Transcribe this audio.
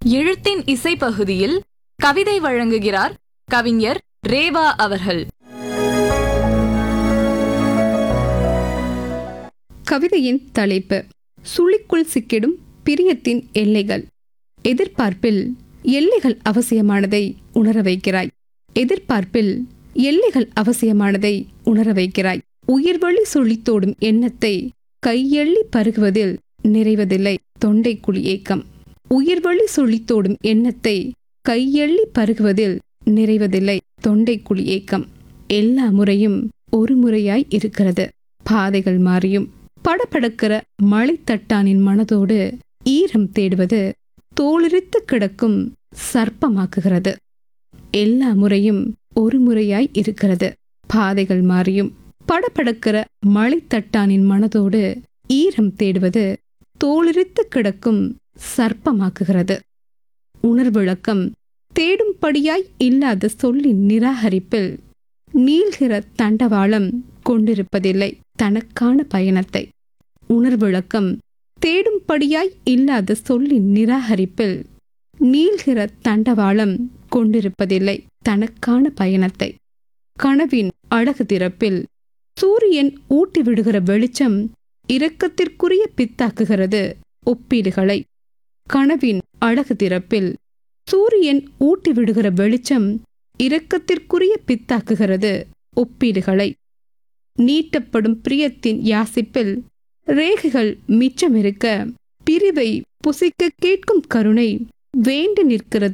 எழுத்தின் இசை பகுதியில் கவிதை வழங்குகிறார் கவிஞர் ரேவா அவர்கள் கவிதையின் தலைப்பு சுழிக்குள் சிக்கிடும் பிரியத்தின் எல்லைகள் எதிர்பார்ப்பில் எல்லைகள் அவசியமானதை உணர வைக்கிறாய் எதிர்பார்ப்பில் எல்லைகள் அவசியமானதை உணர வைக்கிறாய் உயிர்வழி சுழித்தோடும் எண்ணத்தை கையெள்ளி பருகுவதில் நிறைவதில்லை தொண்டைக்குழி ஏக்கம் உயிர்வழி சுழித்தோடும் எண்ணத்தை கையெள்ளி பருகுவதில் நிறைவதில்லை தொண்டைக்குழி ஏக்கம் எல்லா முறையும் ஒரு முறையாய் இருக்கிறது பாதைகள் மாறியும் படபடக்கிற மழைத்தட்டானின் மனதோடு ஈரம் தேடுவது தோளிரித்து கிடக்கும் சர்ப்பமாக்குகிறது எல்லா முறையும் ஒரு முறையாய் இருக்கிறது பாதைகள் மாறியும் படபடக்கிற மழைத்தட்டானின் மனதோடு ஈரம் தேடுவது தோளிரித்து கிடக்கும் சர்ப்பமாக்குகிறது உணர்விளக்கம் தேடும்படியாய் இல்லாத சொல்லின் நிராகரிப்பில் நீள்கிற தண்டவாளம் கொண்டிருப்பதில்லை தனக்கான பயணத்தை உணர்விளக்கம் தேடும்படியாய் இல்லாத சொல்லின் நிராகரிப்பில் நீள்கிற தண்டவாளம் கொண்டிருப்பதில்லை தனக்கான பயணத்தை கனவின் அழகு திறப்பில் சூரியன் ஊட்டி விடுகிற வெளிச்சம் இரக்கத்திற்குரிய பித்தாக்குகிறது ஒப்பீடுகளை கனவின் அழகு திறப்பில் சூரியன் ஊட்டி விடுகிற வெளிச்சம் இரக்கத்திற்குரிய பித்தாக்குகிறது ஒப்பீடுகளை நீட்டப்படும் பிரியத்தின் யாசிப்பில் ரேகைகள் மிச்சமிருக்க பிரிவை புசிக்க கேட்கும் கருணை வேண்டி நிற்கிற